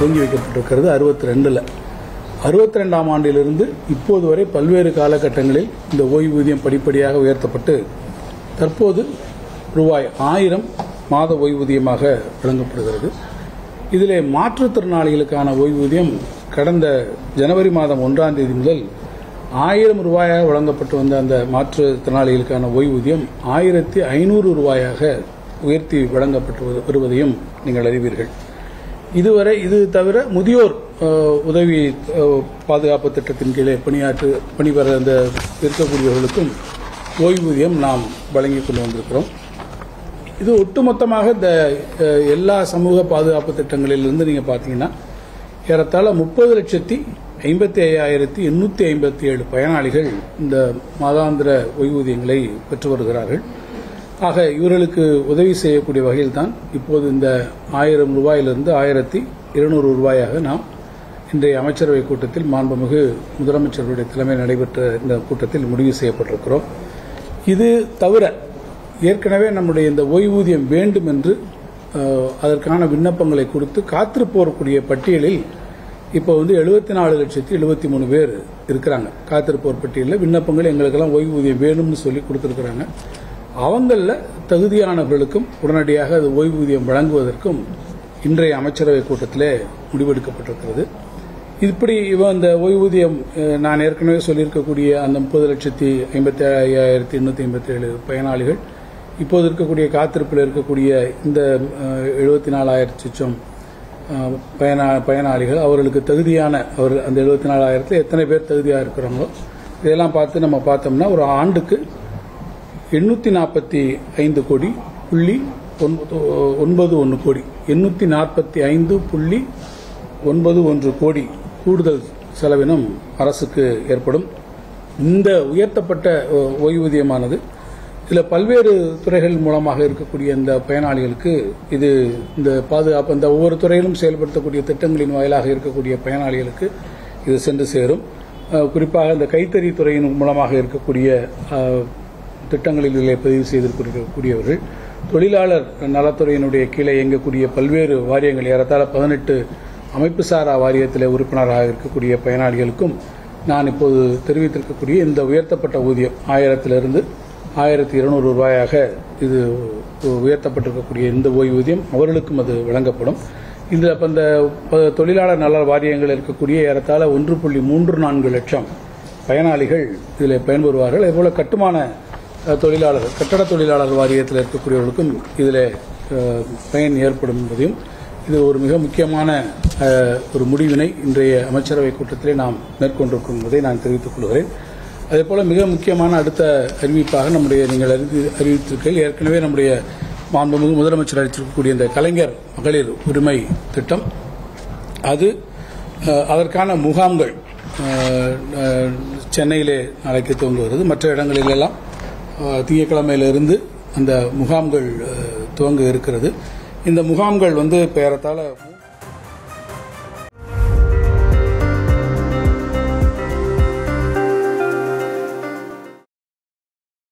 துவங்கி வைக்கப்பட்டிருக்கிறது அறுபத்தி ரெண்டில் அறுபத்தி ரெண்டாம் ஆண்டிலிருந்து இப்போது வரை பல்வேறு காலகட்டங்களில் இந்த ஓய்வூதியம் படிப்படியாக உயர்த்தப்பட்டு தற்போது ரூபாய் ஆயிரம் மாத ஓய்வூதியமாக வழங்கப்படுகிறது இதிலே மாற்றுத்திறனாளிகளுக்கான ஓய்வூதியம் கடந்த ஜனவரி மாதம் ஒன்றாம் தேதி முதல் ஆயிரம் ரூபாயாக வழங்கப்பட்டு வந்த அந்த மாற்றுத்திறனாளிகளுக்கான ஓய்வூதியம் ஆயிரத்தி ஐநூறு ரூபாயாக உயர்த்தி வழங்கப்பட்டு வருவதையும் நீங்கள் அறிவீர்கள் இதுவரை இது தவிர முதியோர் அஹ், உதவி அஹ், பாதுகாப்பு திட்டத்தின் கீழே பணியாற்று பணிபெற அந்த இருக்கக்கூடியவர்களுக்கும் ஓய்வூதியம் நாம் வழங்கிக் கொண்டு வந்திருக்கிறோம் இது ஒட்டுமொத்தமாக இந்த அஹ், எல்லா சமூக பாதுகாப்பு திட்டங்களிலிருந்து நீங்க பாத்தீங்கன்னா ஏறத்தாழ முப்பது லட்சத்தி ஐம்பத்தி ஐயாயிரத்தி எண்ணூத்தி ஐம்பத்தி ஏழு பயனாளிகள் இந்த மாதாந்திர ஓய்வூதியங்களை பெற்று வருகிறார்கள் ஆக இவர்களுக்கு உதவி செய்யக்கூடிய வகையில் தான் இப்போது இந்த ஆயிரம் ரூபாயிலிருந்து ஆயிரத்தி இருநூறு ரூபாயாக நாம் இன்றைய அமைச்சரவை கூட்டத்தில் மாண்புமிகு முதலமைச்சர்களுடைய தலைமையில் நடைபெற்ற இந்த கூட்டத்தில் முடிவு செய்யப்பட்டிருக்கிறோம் இது தவிர ஏற்கனவே நம்முடைய இந்த ஓய்வூதியம் வேண்டும் என்று அஹ், அதற்கான விண்ணப்பங்களை கொடுத்து காத்திருப்போர்க்கூடிய பட்டியலில் இப்போ வந்து எழுபத்தி நாலு லட்சத்தி எழுபத்தி மூணு பேர் இருக்கிறாங்க காத்திருப்போர் பட்டியலில் விண்ணப்பங்கள் எங்களுக்கெல்லாம் ஓய்வூதியம் வேணும்னு சொல்லி கொடுத்துருக்குறாங்க அவங்களில் தகுதியானவர்களுக்கும் உடனடியாக அது ஓய்வூதியம் வழங்குவதற்கும் இன்றைய அமைச்சரவை கூட்டத்திலே முடிவெடுக்கப்பட்டிருக்கிறது இப்படி இவன் இந்த ஓய்வூதியம் அஹ், நான் ஏற்கனவே சொல்லியிருக்கக்கூடிய அந்த முப்பது லட்சத்தி ஐம்பத்தி ஐயாயிரத்தி எண்ணூத்தி ஐம்பத்தி ஏழு பயனாளிகள் இப்போது இருக்கக்கூடிய காத்திருப்பில் இருக்கக்கூடிய இந்த எழுபத்தி நாலாயிரத்தி சொச்சம் அஹ், பயனா பயனாளிகள் அவர்களுக்கு தகுதியான அவர் அந்த எழுபத்தி நாலாயிரத்தில் எத்தனை பேர் தகுதியாக இருக்கிறாங்களோ இதெல்லாம் பார்த்து நம்ம பார்த்தோம்னா ஒரு ஆண்டுக்கு எண்ணூத்தி நாற்பத்தி ஐந்து கோடி புள்ளி ஒன்பது- ஒன்பது ஒன்று கோடி எண்ணூத்தி நாற்பத்தி ஐந்து புள்ளி ஒன்பது ஒன்று கோடி கூடுதல் செலவினம் அரசுக்கு ஏற்படும் இந்த உயர்த்தப்பட்ட அஹ், ஓய்வூதியமானது இதில் பல்வேறு துறைகள் மூலமாக இருக்கக்கூடிய இந்த பயனாளிகளுக்கு இது இந்த பாதுகாப்பு இந்த ஒவ்வொரு துறையிலும் செயல்படுத்தக்கூடிய திட்டங்களின் வாயிலாக இருக்கக்கூடிய பயனாளிகளுக்கு இது சென்று சேரும் அஹ், குறிப்பாக இந்த கைத்தறி துறையின் மூலமாக இருக்கக்கூடிய அஹ், திட்டங்களில் இதிலே பதிவு செய்திருக்கக்கூடியவர்கள் தொழிலாளர் நலத்துறையினுடைய கீழே இயங்கக்கூடிய பல்வேறு வாரியங்கள் ஏறத்தாழ பதினெட்டு அமைப்புசாரா வாரியத்தில் உறுப்பினராக இருக்கக்கூடிய பயனாளிகளுக்கும் நான் இப்போது தெரிவித்திருக்கக்கூடிய இந்த உயர்த்தப்பட்ட ஊதியம் ஆயிரத்திலிருந்து ஆயிரத்தி இருநூறு ரூபாயாக இது உயர்த்தப்பட்டிருக்கக்கூடிய இந்த ஓய்வூதியம் அவர்களுக்கும் அது வழங்கப்படும் இதில் அப்ப இந்த ப- தொழிலாளர் நல வாரியங்கள் இருக்கக்கூடிய ஏறத்தாழ ஒன்று புள்ளி மூன்று நான்கு லட்சம் பயனாளிகள் இதில் பயன்பெறுவார்கள் அதேபோல கட்டுமான அஹ், தொழிலாளர் கட்டட தொழிலாளர் வாரியத்தில் இருக்கக்கூடியவர்களுக்கும் இதில் அஹ், பயன் ஏற்படும் என்பதையும் இது ஒரு மிக முக்கியமான அஹ், ஒரு முடிவினை இன்றைய அமைச்சரவை கூட்டத்திலே நாம் மேற்கொண்டிருக்கும் என்பதை நான் தெரிவித்துக் கொள்கிறேன் அதேபோல மிக முக்கியமான அடுத்த அறிவிப்பாக நம்முடைய நீங்கள் அறிவி- அறிவித்திருக்கையில் ஏற்கனவே நம்முடைய மாண்புமிகு முதலமைச்சர் அளித்திருக்கக்கூடிய இந்த கலைஞர் மகளிர் உரிமை திட்டம் அது அஹ், அதற்கான முகாம்கள் அஹ், அஹ், சென்னையிலே நாளைக்கு துவங்குகிறது மற்ற இடங்களிலெல்லாம் அஹ், திங்கட்கிழமையிலிருந்து அந்த முகாம்கள் அஹ், துவங்க இருக்கிறது இந்த முகாம்கள் வந்து இப்போ ஏறத்தாழ